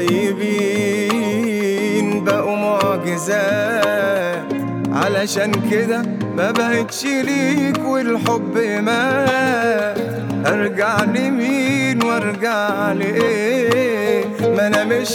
الطيبين بقوا معجزات علشان كده ما بقتش ليك والحب مات ارجع لمين وارجع لايه ما انا مش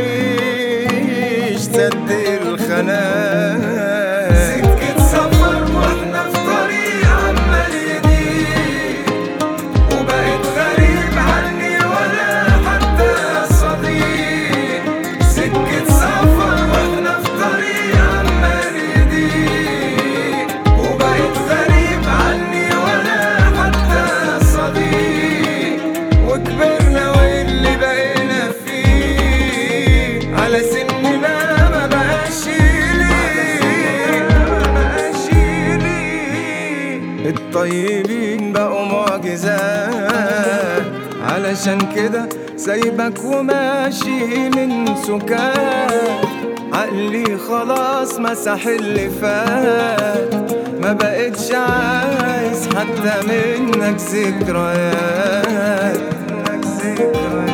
هعيش سد الخناق سكة سفر واحنا في طريق عمال يضيق وبقيت غريب عني ولا حتى صديق سكة سفر واحنا في طريق عمال يضيق وبقيت غريب عني ولا حتى صديق وكبرنا واللي بقينا فيه على سننا ما بقاش ليه ما بقاش ليه الطيبين بقوا معجزات علشان كده سايبك وماشي من سكات عقلي خلاص مسح اللي فات ما بقتش عايز حتى منك ذكريات منك ذكريات